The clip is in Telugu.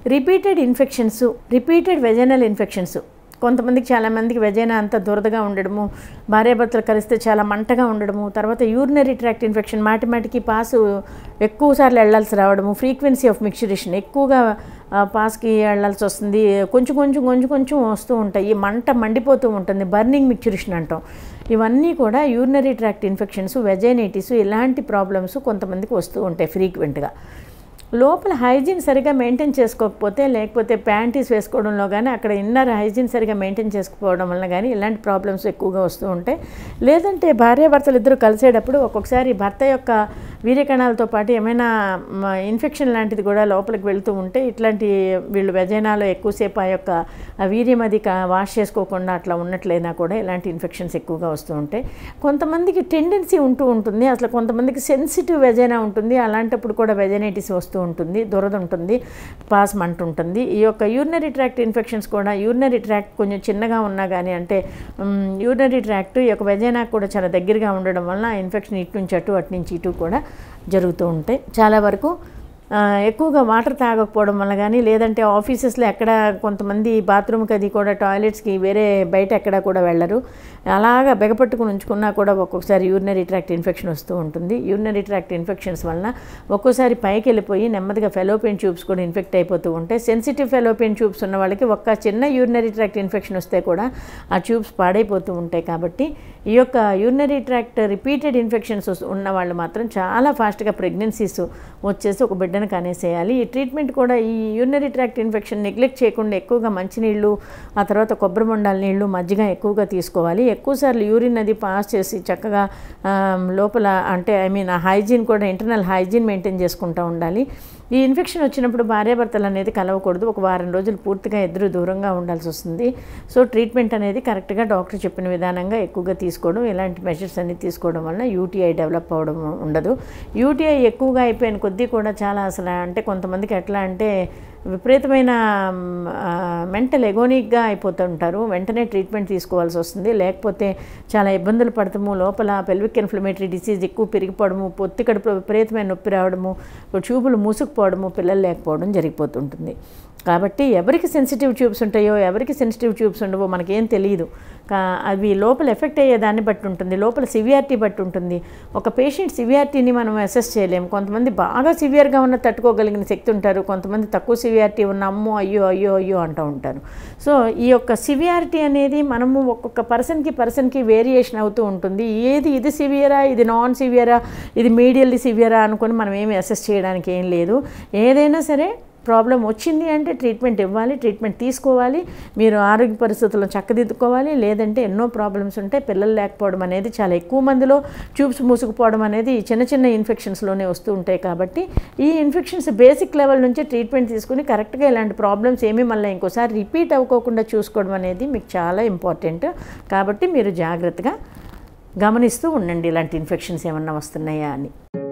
repeated infections repeated vaginal infections కొంతమందికి చాలామందికి వెజైనా అంత దురదగా ఉండడము భార్యాభర్తలు కలిస్తే చాలా మంటగా ఉండడము తర్వాత యూరినరీ ట్రాక్ట్ ఇన్ఫెక్షన్ మాటిమాటికి పాసు ఎక్కువ సార్లు వెళ్ళాల్సి రావడము ఫ్రీక్వెన్సీ ఆఫ్ మిక్చరేషన్ ఎక్కువగా ఆ, పాస్కి వెళ్ళాల్సి వస్తుంది కొంచెం కొంచెం కొంచెం కొంచెం వస్తూ ఉంటాయి ఈ మంట మండిపోతూ ఉంటుంది బర్నింగ్ మిక్చరేషన్ అంటాం ఇవన్నీ కూడా యూరినరీ ట్రాక్ట్ ఇన్ఫెక్షన్స్ వెజైనైటిస్ ఇలాంటి ప్రాబ్లమ్స్ కొంతమందికి వస్తూ ఉంటాయి ఫ్రీక్వెంట్గా లోపల హైజీన్ సరిగా మెయింటైన్ చేసుకోకపోతే లేకపోతే ప్యాంటీస్ వేసుకోవడంలో కానీ అక్కడ ఇన్నర్ హైజీన్ సరిగా మెయింటైన్ చేసుకోవడం వల్ల కానీ ఇలాంటి ప్రాబ్లమ్స్ ఎక్కువగా వస్తూ ఉంటాయి లేదంటే భార్యాభర్తలు ఇద్దరు కలిసేటప్పుడు ఒక్కొక్కసారి భర్త యొక్క వీర్యకణాలతో పాటు ఏమైనా ఇన్ఫెక్షన్ లాంటిది కూడా లోపలికి వెళ్తూ ఉంటే ఇట్లాంటి వీళ్ళు వెజైనాలో ఎక్కువసేపు ఆ యొక్క ఆ వీర్యం అది కా- వాష్ చేసుకోకుండా అట్లా ఉన్నట్లయినా కూడా ఇలాంటి ఇన్ఫెక్షన్స్ ఎక్కువగా వస్తూ ఉంటాయి కొంతమందికి టెండెన్సీ ఉంటూ ఉంటుంది అసలు కొంతమందికి సెన్సిటివ్ వెజైనా ఉంటుంది అలాంటప్పుడు కూడా వెజైనైటిస్ వస్తూ ఉంటుంది దురద ఉంటుంది పాస్ మంట ఉంటుంది ఈ యొక్క యూరినరీ ట్రాక్ట్ ఇన్ఫెక్షన్స్ కూడా యూరినరీ ట్రాక్ట్ కొంచెం చిన్నగా ఉన్నా కానీ అంటే యూరినరీ ట్రాక్ట్ ఈ యొక్క వెజైనా కూడా చాలా దగ్గరగా ఉండడం వల్ల ఆ ఇన్ఫెక్షన్ ఇటు నుంచి అటు అటు నుంచి ఇటు కూడా జరుగుతూ ఉంటాయి చాలా వరకు ఆ, ఎక్కువగా వాటర్ తాగకపోవడం వల్ల కానీ లేదంటే ఆఫీసెస్లో ఎక్కడ కొంతమంది బాత్రూమ్కి అది కూడా టాయిలెట్స్కి వేరే బయట ఎక్కడ కూడా వెళ్ళరు అలాగా బెగపట్టుకుని ఉంచుకున్నా కూడా ఒక్కొక్కసారి యూరినరీ ట్రాక్ట్ ఇన్ఫెక్షన్ వస్తూ ఉంటుంది యూరినరీ ట్రాక్ట్ ఇన్ఫెక్షన్స్ వలన ఒక్కోసారి పైకి వెళ్ళిపోయి నెమ్మదిగా ఫెలోపియన్ ట్యూబ్స్ కూడా ఇన్ఫెక్ట్ అయిపోతూ ఉంటాయి సెన్సిటివ్ ఫెలోపియన్ ట్యూబ్స్ ఉన్న వాళ్ళకి ఒక్క చిన్న యూరినరీ ట్రాక్ట్ ఇన్ఫెక్షన్ వస్తే కూడా ఆ ట్యూబ్స్ పాడైపోతూ ఉంటాయి కాబట్టి ఈ యొక్క యూరినరీ ట్రాక్ట్ రిపీటెడ్ ఇన్ఫెక్షన్స్ ఉన్న వాళ్ళు మాత్రం చాలా ఫాస్ట్గా ప్రెగ్నెన్సీస్ వచ్చేసి ఒక బిడ్డను కనేసేయాలి ఈ ట్రీట్మెంట్ కూడా ఈ యూరినరీ ట్రాక్ట్ ఇన్ఫెక్షన్ నెగ్లెక్ట్ చేయకుండా ఎక్కువగా మంచినీళ్ళు ఆ తర్వాత కొబ్బరి బొండాల నీళ్ళు మజ్జిగ ఎక్కువగా తీసుకోవాలి ఎక్కువసార్లు యూరిన్ అది పాస్ చేసి చక్కగా ఆ, లోపల అంటే ఐ మీన్ హైజీన్ కూడా ఇంటర్నల్ హైజీన్ మెయింటైన్ చేసుకుంటూ ఉండాలి ఈ ఇన్ఫెక్షన్ వచ్చినప్పుడు భార్యాభర్తలు అనేది కలవకూడదు ఒక వారం రోజులు పూర్తిగా ఇద్దరు దూరంగా ఉండాల్సి వస్తుంది సో ట్రీట్మెంట్ అనేది కరెక్ట్గా డాక్టర్ చెప్పిన విధానంగా ఎక్కువగా తీసుకోవడం ఇలాంటి మెజర్స్ అన్ని తీసుకోవడం వల్ల యూటీఐ డెవలప్ అవ్వడం ఉండదు యూటీఐ ఎక్కువగా అయిపోయిన కొద్దీ కూడా చాలా అసలు అంటే కొంతమందికి ఎట్లా అంటే విపరీతమైన మెంటల్ ఎగోనిక్గా అయిపోతుంటారు వెంటనే ట్రీట్మెంట్ తీసుకోవాల్సి వస్తుంది లేకపోతే చాలా ఇబ్బందులు పడతాము లోపల పెల్విక్ ఇన్ఫ్లమేటరీ డిసీజ్ ఎక్కువ పెరిగిపోవడము పొత్తి కడుపులో విపరీతమైన నొప్పి రావడము ట్యూబులు మూసుకుపోవడము పిల్లలు లేకపోవడం జరిగిపోతుంటుంది కాబట్టి ఎవరికి సెన్సిటివ్ ట్యూబ్స్ ఉంటాయో ఎవరికి సెన్సిటివ్ ట్యూబ్స్ ఉండవో మనకేం తెలియదు కా- అవి లోపల ఎఫెక్ట్ అయ్యే దాన్ని బట్టి ఉంటుంది లోపల సివియారిటీ బట్టి ఉంటుంది ఒక పేషెంట్ సివియారిటీని మనం అసెస్ చేయలేము కొంతమంది బాగా సివియర్గా ఉన్న తట్టుకోగలిగిన శక్తి ఉంటారు కొంతమంది తక్కువ సివియారిటీ ఉన్న అమ్మో అయ్యో అయ్యో అయ్యో అంటూ ఉంటారు సో ఈ యొక్క సివియారిటీ అనేది మనము ఒక్కొక్క పర్సన్కి పర్సన్కి వేరియేషన్ అవుతూ ఉంటుంది ఏది ఇది సివియరా ఇది నాన్ సివియరా ఇది మీడియల్లీ సివియరా అనుకొని మనం ఏమి అసెస్ చేయడానికి ఏం లేదు ఏదైనా సరే ప్రాబ్లం వచ్చింది అంటే ట్రీట్మెంట్ ఇవ్వాలి ట్రీట్మెంట్ తీసుకోవాలి మీరు ఆరోగ్య పరిస్థితులను చక్కదిద్దుకోవాలి లేదంటే ఎన్నో ప్రాబ్లమ్స్ ఉంటాయి పిల్లలు లేకపోవడం అనేది చాలా ఎక్కువ మందిలో ట్యూబ్స్ మూసుకుపోవడం అనేది చిన్న చిన్న ఇన్ఫెక్షన్స్లోనే వస్తూ ఉంటాయి కాబట్టి ఈ ఇన్ఫెక్షన్స్ బేసిక్ లెవెల్ నుంచి ట్రీట్మెంట్ తీసుకుని కరెక్ట్గా ఇలాంటి ప్రాబ్లమ్స్ ఏమీ మళ్ళీ ఇంకోసారి రిపీట్ అవ్వకోకుండా చూసుకోవడం అనేది మీకు చాలా ఇంపార్టెంట్ కాబట్టి మీరు జాగ్రత్తగా గమనిస్తూ ఉండండి ఇలాంటి ఇన్ఫెక్షన్స్ ఏమన్నా వస్తున్నాయా అని